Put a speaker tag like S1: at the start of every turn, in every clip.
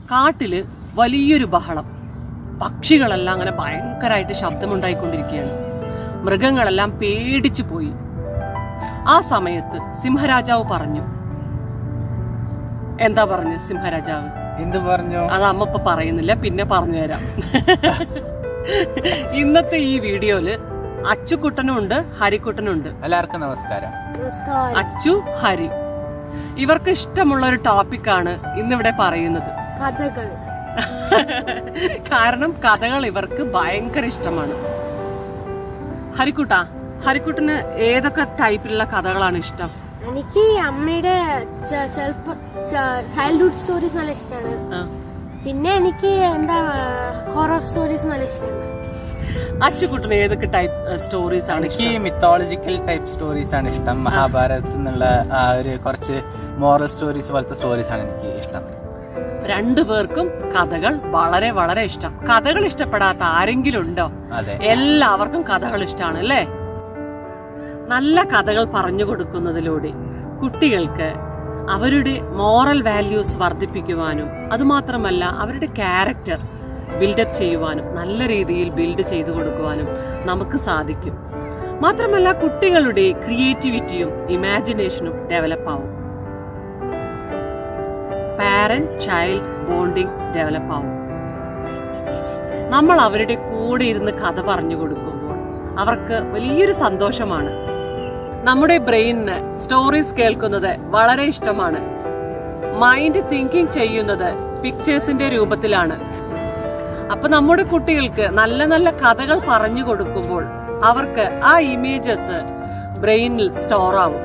S1: കാട്ടില് വലിയൊരു ബഹളം പക്ഷികളെല്ലാം അങ്ങനെ ഭയങ്കരമായിട്ട് ശബ്ദമുണ്ടായിക്കൊണ്ടിരിക്കുകയാണ് മൃഗങ്ങളെല്ലാം പേടിച്ചു പോയി ആ സമയത്ത് സിംഹരാജാവ് പറഞ്ഞു എന്താ പറഞ്ഞു സിംഹരാജാവ്
S2: എന്ത് പറഞ്ഞു
S1: അത് അമ്മ ഇപ്പൊ പറയുന്നില്ല പിന്നെ പറഞ്ഞുതരാം ഇന്നത്തെ ഈ വീഡിയോയില് അച്ചുക്കുട്ടനും ഉണ്ട് ഹരിക്കുട്ടനും ഉണ്ട്
S2: എല്ലാവർക്കും നമസ്കാരം
S3: നമസ്കാരം
S1: അച്ചു ഹരി ഇവർക്ക് ഇഷ്ടമുള്ള ഒരു ടോപ്പിക്കാണ് ഇന്നിവിടെ പറയുന്നത്
S3: കഥകൾ
S1: കാരണം കഥകൾ ഇവർക്ക് ഭയങ്കര ഇഷ്ടമാണ് ഹരിക്കുട്ട ഹരിക്കുട്ടന് ഏതൊക്കെ ടൈപ്പിലുള്ള കഥകളാണ് ഇഷ്ടം
S3: എനിക്ക് അമ്മയുടെ ച- ചെലപ്പോ ചൈൽഡ്ഹുഡ് സ്റ്റോറീസ് നല്ല ഇഷ്ടമാണ്
S1: ആ.
S3: പിന്നെ എനിക്ക് എന്താ ഹൊറർ സ്റ്റോറീസ് നല്ല ഇഷ്ടമാണ്
S1: അച്ചുക്കുട്ടന് ഏതൊക്കെ ടൈപ്പ് സ്റ്റോറീസ് ആണ്
S2: എനിക്ക്
S1: ഇഷ്ടം
S2: മിത്തോളജിക്കൽ ടൈപ്പ് സ്റ്റോറീസ് ആണ് ഇഷ്ടം മഹാഭാരതത്തിൽ നിന്നുള്ള ആ ഒരു കുറച്ച് മോറൽ സ്റ്റോറീസ് പോലത്തെ സ്റ്റോറീസ് ആണ് എനിക്ക് ഇഷ്ടം
S1: രണ്ടു പേർക്കും കഥകൾ വളരെ വളരെ ഇഷ്ടം കഥകൾ ഇഷ്ടപ്പെടാത്ത ആരെങ്കിലും ഉണ്ടോ
S2: അതെ
S1: എല്ലാവർക്കും കഥകൾ ഇഷ്ടമാണ് അല്ലേ നല്ല കഥകൾ പറഞ്ഞു കൊടുക്കുന്നതിലൂടെ കുട്ടികൾക്ക് അവരുടെ മോറൽ വാല്യൂസ് വർദ്ധിപ്പിക്കുവാനും അതുമാത്രമല്ല അവരുടെ ക്യാരക്ടർ ബിൽഡപ്പ് ചെയ്യുവാനും നല്ല രീതിയിൽ ബിൽഡ് ചെയ്തു കൊടുക്കുവാനും നമുക്ക് സാധിക്കും മാത്രമല്ല കുട്ടികളുടെ ക്രിയേറ്റിവിറ്റിയും ഇമാജിനേഷനും ഡെവലപ്പ് ആവും പാരന്റ് ചൈൽഡ് ബോണ്ടിങ് ഡെവലപ്പ് ആവും നമ്മൾ അവരുടെ കൂടെ ഇരുന്ന് കഥ പറഞ്ഞു കൊടുക്കുമ്പോൾ അവർക്ക് വലിയൊരു സന്തോഷമാണ് നമ്മുടെ ബ്രെയിനിന് സ്റ്റോറീസ് കേൾക്കുന്നത് വളരെ ഇഷ്ടമാണ് മൈൻഡ് തിങ്കിങ് ചെയ്യുന്നത് പിക്ചേഴ്സിന്റെ രൂപത്തിലാണ് അപ്പൊ നമ്മുടെ കുട്ടികൾക്ക് നല്ല നല്ല കഥകൾ പറഞ്ഞു കൊടുക്കുമ്പോൾ അവർക്ക് ആ ഇമേജസ് ബ്രെയിനിൽ സ്റ്റോർ ആവും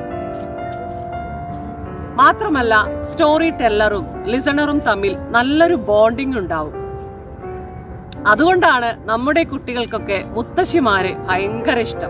S1: മാത്രമല്ല സ്റ്റോറി ടെല്ലറും ലിസണറും തമ്മിൽ നല്ലൊരു ബോണ്ടിങ് ഉണ്ടാവും അതുകൊണ്ടാണ് നമ്മുടെ കുട്ടികൾക്കൊക്കെ മുത്തശ്ശിമാരെ ഭയങ്കര ഇഷ്ടം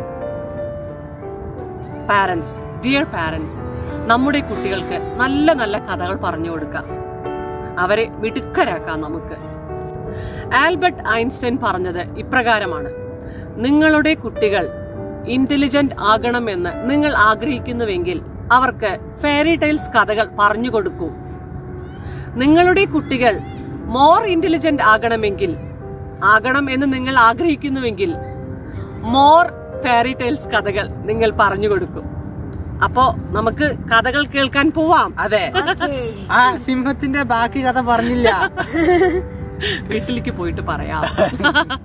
S1: പാരൻസ് ഡിയർ പാരൻസ് നമ്മുടെ കുട്ടികൾക്ക് നല്ല നല്ല കഥകൾ പറഞ്ഞു കൊടുക്കാം അവരെ മിടുക്കരാക്കാം നമുക്ക് ആൽബർട്ട് ഐൻസ്റ്റൈൻ പറഞ്ഞത് ഇപ്രകാരമാണ് നിങ്ങളുടെ കുട്ടികൾ ഇന്റലിജന്റ് ആകണമെന്ന് നിങ്ങൾ ആഗ്രഹിക്കുന്നുവെങ്കിൽ അവർക്ക് ഫെയറി ടൈൽസ് കഥകൾ പറഞ്ഞു കൊടുക്കൂ നിങ്ങളുടെ കുട്ടികൾ മോർ ഇന്റലിജന്റ് ആകണമെങ്കിൽ ആകണം എന്ന് നിങ്ങൾ ആഗ്രഹിക്കുന്നുവെങ്കിൽ മോർ ഫെയറി ടൈൽസ് കഥകൾ നിങ്ങൾ പറഞ്ഞു കൊടുക്കും അപ്പോ നമുക്ക് കഥകൾ കേൾക്കാൻ പോവാം
S2: അതെ ആ സിംഹത്തിന്റെ ബാക്കി കഥ പറഞ്ഞില്ല
S1: വീട്ടിലേക്ക് പോയിട്ട് പറയാം